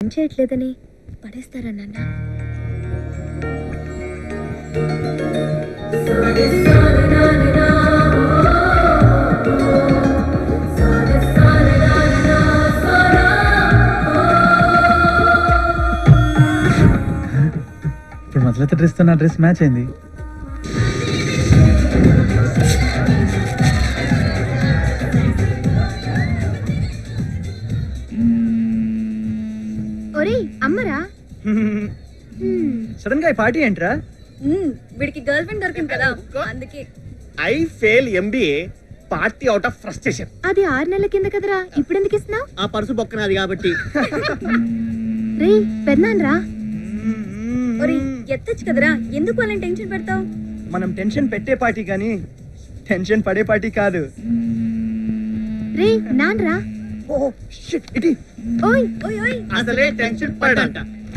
పని చేయట్లేదని పడేస్తారా నాన్న ఇప్పుడు మొదలైతే డ్రెస్ తో నా డ్రెస్ మ్యాచ్ అయింది ఒరేయ్ అమ్మరా సడన్ గా ఈ పార్టీ ఏంట్రా వీడికి గర్ల్ ఫ్రెండ్ దొరికింది కదా అందుకే I fail MBA party out of frustration అది ఆరు నెలల కింద కదరా ఇప్పుడు ఎందుకు ఇస్తున్నావు ఆ పర్సు బొక్కనది కాబట్టి రే పెద్దనాన్రా ఒరేయ్ ఎత్తచ్చు కదరా ఎందుకు అలా టెన్షన్ పెడతావు మనం టెన్షన్ పెట్టే పార్టీ కానీ టెన్షన్ పడే పార్టీ కాదు రే నాన్రా ఓ షిట్ ఇటీ ఓయ్ ఓయ్ ఓయ్ అసలే టెన్షన్ పడంట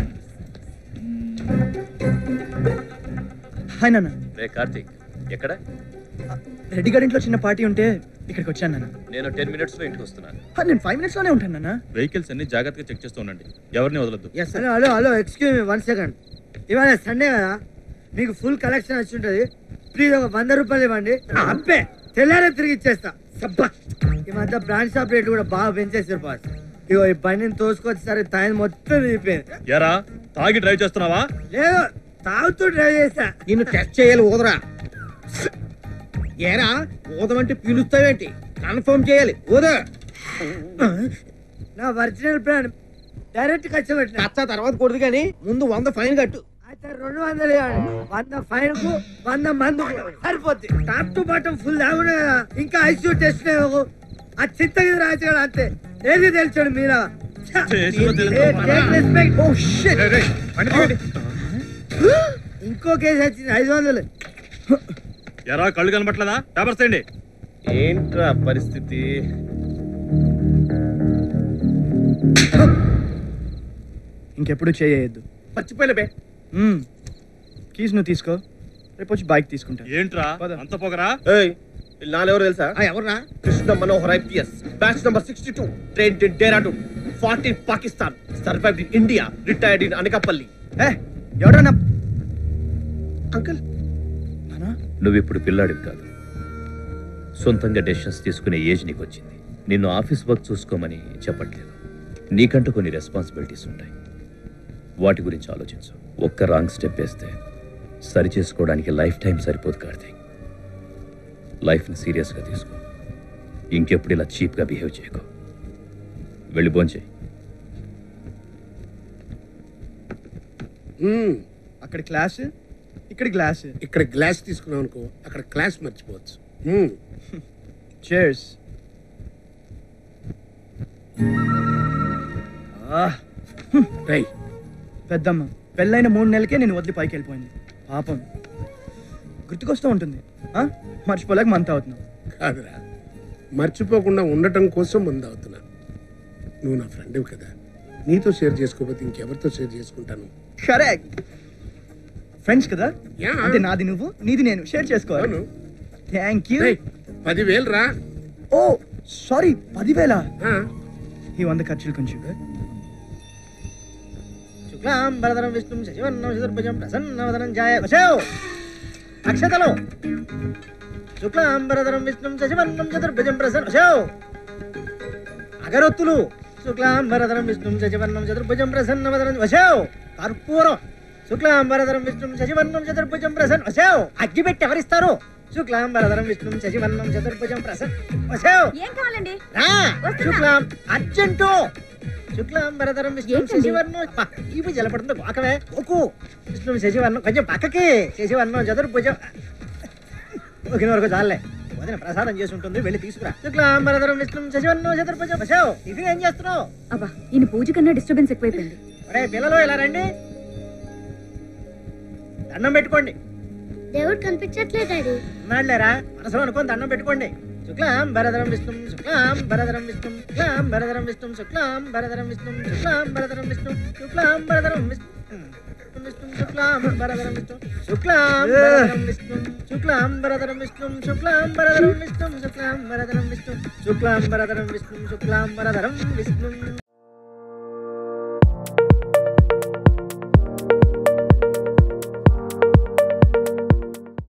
హాయ్ నాన్న రే కార్తీక్ ఎక్కడ రెడ్డి గారి ఇంట్లో చిన్న పార్టీ ఉంటే ఇక్కడికి వచ్చాను నాన్న నేను టెన్ మినిట్స్ లో ఇంటికి వస్తున్నాను హ, నేను ఫైవ్ మినిట్స్ లోనే ఉంటాను నాన్న వెహికల్స్ అన్ని జాగ్రత్తగా చెక్ చేస్తూ ఉండండి ఎవరిని వదలొద్దు hello hello hello excuse me one second ఇవాళ సండే కదా మీకు ఫుల్ కలెక్షన్ వచ్చి ఉంటుంది ప్లీజ్ ఒక వంద రూపాయలు ఇవ్వండి అబ్బే తెల్లారే తిరిగి ఇచ్చేస్తా సబ్బా ఈ మధ్య బ్రాండ్ షాప్ రేట్ కూడా బాగా పెంచేసారు బాస్ ఇగో ఈ బండిని తోసుకొచ్చేసరికి టైం మొత్తం అయిపోయింది ఎరా తాగి డ్రైవ్ చేస్తున్నావా లేదు తాగుతూ డ్రైవ్ చేస్తా నిన్ను టెస్ట్ చేయాలి ఊదరా ఏరా ఊదమంటే పిలుస్తావేంటి కన్ఫర్మ్ చేయాలి ఊదా నా ఒరిజినల్ బ్రాండ్ డైరెక్ట్ కచ్చబెట్టిన కచ్చా తర్వాత కొడుదు కానీ ముందు వంద ఫైన్ కట్టు అయితే రెండు వందలు ఇవ్వండి వంద ఫైన్ కు వంద మందు సరిపోద్ది టాప్ టు బాటం ఫుల్ తాగునే కదా ఇంకా ఐసీయూ టెస్ట్ లేవు ఆ చిత్తగిరి రాజు కదా అంతే ఏది తెలిసాడు మీరా ఛ! చేసినా తెలుసు. ఏ, take respect. ఓ షిట్ రేయ్, రేయ్, బండి తీయండి. ఇంకో కేసు వచ్చింది ఐదు వందలు ఎరా కళ్ళు కనబట్లేదా పేపర్స్ తేండి ఏంట్రా పరిస్థితి ఇంకెప్పుడు చేయొద్దు మర్చిపోయిన బే కీస్ నువ్వు తీసుకో రేపు వచ్చి బైక్ తీసుకుంటా ఏంట్రా పద. అంత పొగరా ఏయ్ నాలుగెవరు తెలుసా ఎవరా Krishna Manohar IPS batch number sixty two train in Dehradun fourteen Pakistan survived in India retired in Anakapalli ఏ ఎవడన్నా అంకుల్ నానా నువ్వు ఇప్పుడు పిల్లాడివి కాదు సొంతంగా డెసిషన్స్ తీసుకునే ఏజ్ నీకు వచ్చింది నిన్ను ఆఫీస్ వర్క్ చూసుకోమని చెప్పట్లేదు నీకంటూ కొన్ని రెస్పాన్సిబిలిటీస్ ఉంటాయి వాటి గురించి ఆలోచించు ఒక్క రాంగ్ స్టెప్ వేస్తే సరి చేసుకోవడానికి లైఫ్ టైం సరిపోదు కార్తీక్ లైఫ్ని సీరియస్గా తీసుకో ఇంకెప్పుడు ఇలా చీప్గా బిహేవ్ చేయకు వెళ్ళి భోంచేయి అక్కడ క్లాస్ ఇక్కడ గ్లాస్ ఇక్కడ గ్లాస్ తీసుకున్నాం అనుకో అక్కడ క్లాస్ మర్చిపోవచ్చు చేర్స్ రై పెద్దమ్మ పెళ్ళైన మూడు నెలలకే నేను వదిలి పైకి వెళ్ళిపోయింది పాపం గుర్తుకొస్తూ ఉంటుంది ఆ? మర్చిపోలేక మంత్ అవుతున్నావు కాదురా మర్చిపోకుండా ఉండటం కోసం ముందు అవుతున్నా నువ్వు నా ఫ్రెండ్ కదా నీతో షేర్ చేసుకోకపోతే ఇంకెవరితో షేర్ చేసుకుంటాను కరెక్ట్ ఫ్రెండ్స్ కదా Yeah. అంటే నాది నువ్వు నీది నేను షేర్ చేసుకోవాలి అవును థ్యాంక్ యూ రేయ్, పదివేలు రా ఓ సారీ పదివేల ఆ, ఈ వంద ఖర్చులు కొంచెం శుక్లాం భరతరం విష్ణుం శశివర్ణం చతుర్భుజం ప్రసన్నవదనం జాయ వశేవ్ అక్షతలు శుక్లాం భరతరం విష్ణుం శశివర్ణం చతుర్భుజం ప్రసన్న వశేవ్ అగరొత్తులు శుక్లాం భరతరం విష్ణుం శశివర్ణం చతుర్భుజం ప్రసన్నవదనం వశేవ్ కర్పూరం శుక్లాం భరతరం విష్ణుం శశివర్ణం చతుర్భుజం ప్రసన్న వశేవ్ అగ్గి పెట్టి ఎవరిస్తారు శుక్లాం భరతరం విష్ణుం శశివర్ణం చతుర్భుజం ప్రసన్న వశేవ్ ఏం కావాలండి రా వస్తున్నా. శుక్లాం అర్జెంటు శుక్లాం భరతరం విష్ణు ఏంటండి? శశివర్ణం అబ్బా, ఇవి జలపడుతుంది గోకవే ఓకు విష్ణు శశివర్ణం కొంచెం పక్కకి శశివర్ణం చతుర్భుజం ఒకిన వరకు చాలే వదిన ప్రసాదం చేసి ఉంటుంది వెళ్ళి తీసుకురా శుక్లాం భరతరం విష్ణు శశివర్ణం చతుర్భుజం వశావు టిఫిన్ ఏం చేస్తున్నావు అబ్బా ఈయన పూజ కన్నా డిస్టర్బెన్స్ ఎక్కువైపోయింది ఒరే పిల్లలు ఇలా రండి దండం పెట్టుకోండి దేవుడు కనిపించట్లేదు డాడీ ఉన్నాడులేరా మనసులో అనుకొని దండం పెట్టుకోండి శుక్లాం భరధరం విష్ణుం శుక్లాం భరధరం విష్ణుం శుక్లాం భరధరం విష్ణుం శుక్లాం భరధరం విష్ణుం శుక్లాం భరధరం విష్ణుం శుక్లాం భరధరం విష్ణుం విష్ణుం శుక్లాం భరధరం విష్ణుం శుక్లాం భరధరం విష్ణుం శుక్లాం భరధరం విష్ణుం శుక్లాం భరధరం విష్ణుం శుక్లాం భరధరం విష్ణుం శుక్లాం భరధరం విష్ణుం శుక్లాం భరధరం విష్ణుం